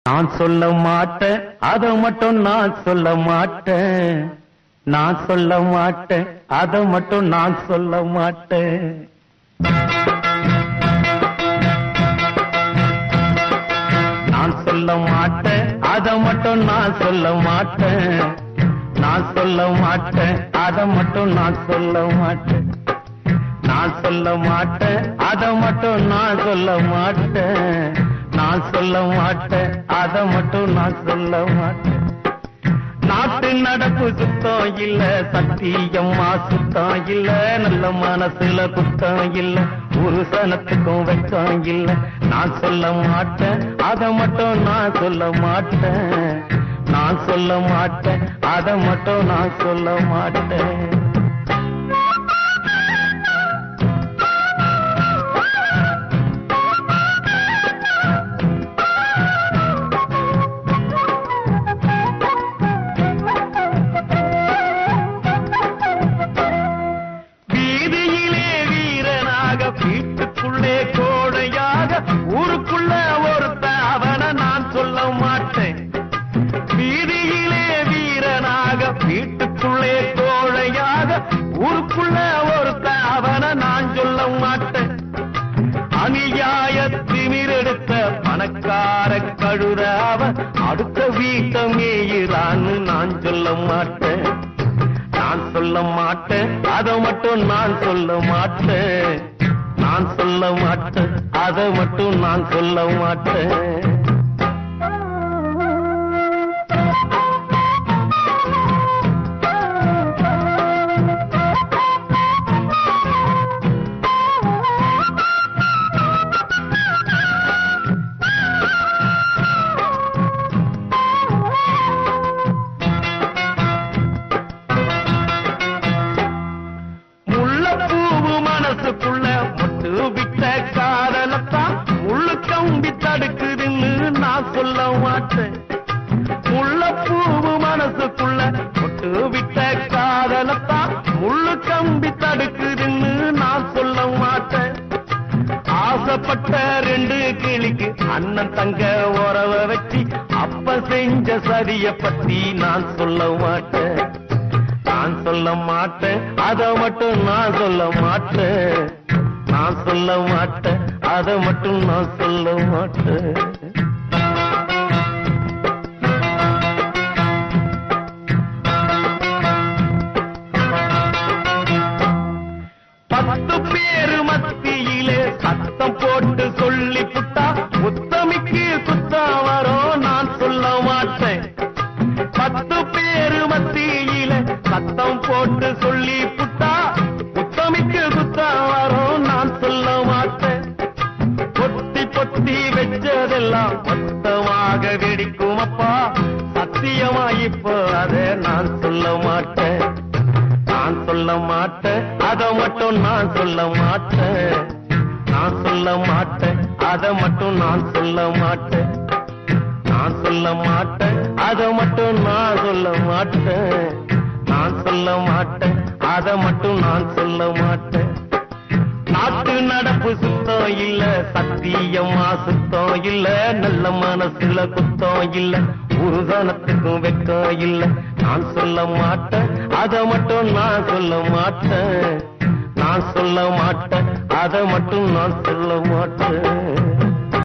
நான் சொல்ல மாட்டேன் அத மட்டும் நான் சொல்ல மாட்டேன் நான் சொல்ல மாட்டேன் அத மட்டும் நான் சொல்ல மாட்டேன் நான் சொல்ல மாட்டேன் அத மட்டும் நான் சொல்ல மாட்டேன் நான் சொல்ல மாட்டேன் அத மட்டும் நான் சொல்ல மாட்டேன் நான் சொல்ல மாட்டேன் அத மட்டும் நான் சொல்ல மாட்டேன் நான் சொல்ல மாட்டேன் அத மட்டும் நான் சொல்ல மாட்டேன் நாட்டு நடப்பு சுத்தம் இல்ல சத்தியம்மா சுத்தம் இல்ல நல்ல மனசுல குத்தம் இல்ல ஒரு சனத்துக்கும் வெக்கம் இல்ல நான் சொல்ல மாட்டேன் அத மட்டும் நான் சொல்ல மாட்டேன் நான் சொல்ல மாட்டேன் அத மட்டும் நான் சொல்ல மாட்டேன் வீதியிலே வீரனாக வீட்டுக்குள்ளே கோழையாக ஊருக்குள்ள ஒருத்த அவன நான் சொல்ல மாட்டேன் வீதியிலே வீரனாக வீட்டுக்குள்ளே கோழையாக ஊருக்குள்ள ஒருத்த அவன நான் சொல்ல மாட்டேன் அநியாய திமிரெடுத்த பணக்கார கழுதாவ அடுத்த வீட்டை மேயிறான்னு நான் சொல்ல மாட்டேன் நான் சொல்ல மாட்டேன் அத மட்டும் நான் சொல்ல மாட்டேன் நான் சொல்ல மாட்டேன் அத மட்டும் நான் சொல்ல மாட்டேன் முள்ளப்பூவு மனசுக்குள்ள முட்டு விட்ட காதலத்தான் முள்ளு கம்பி தடுக்குதுன்னு நான் சொல்ல மாட்டேன் முள்ளப்பூவு மனசுக்குள்ள முட்டு விட்ட காதலத்தான் முள்ளு கம்பி தடுக்குதுன்னு நான் சொல்ல மாட்டேன் ஆசைப்பட்ட ரெண்டு கிளிக்கு அண்ணன் தங்க உறவ வச்சு அப்ப செஞ்ச சதிய பத்தி நான் சொல்ல மாட்டேன் நான் சொல்ல மாட்டேன் அத மட்டும் நான் சொல்ல மாட்டேன் நான் சொல்ல மாட்டேன் அத மட்டும் நான் சொல்ல மாட்டேன் பத்து பேரு மத்தியிலே சத்தம் போட்டு சொல்லி புட்டா உத்தமிக்கு குத்தம் வரும் நான் சொல்ல மாட்டேன் பத்து பேரு மத்தியில சத்தம் போட்டு சொல்லி புட்டா உத்தமிக்கு குத்தம் வரும் நான் சொல்ல மாட்டேன் பொத்தி பொத்தி வச்சதெல்லாம் மொத்தமாக வெடிக்கும் அப்பா சத்தியமா இப்போ அதை நான் சொல்ல மாட்டேன் நான் சொல்ல மாட்டேன் அத மட்டும் நான் சொல்ல மாட்டேன் நான் சொல்ல மாட்டேன் அத மட்டும் நான் சொல்ல மாட்டேன் நான் சொல்ல மாட்டேன் அத மட்டும் நான் சொல்ல மாட்டேன் நான் சொல்ல மாட்டேன் அத மட்டும் நான் சொல்ல மாட்டேன் நாட்டு நடப்பு சுத்தம் இல்ல சத்தியமா சுத்தம் இல்ல நல்ல மனசுல குத்தம் இல்ல ஒரு சனத்துக்கும் வெக்கம் இல்ல நான் சொல்ல மாட்டேன் அத மட்டும் நான் சொல்ல மாட்டேன் நான் சொல்ல மாட்டேன் அத மட்டும் நான் சொல்ல மாட்டேன்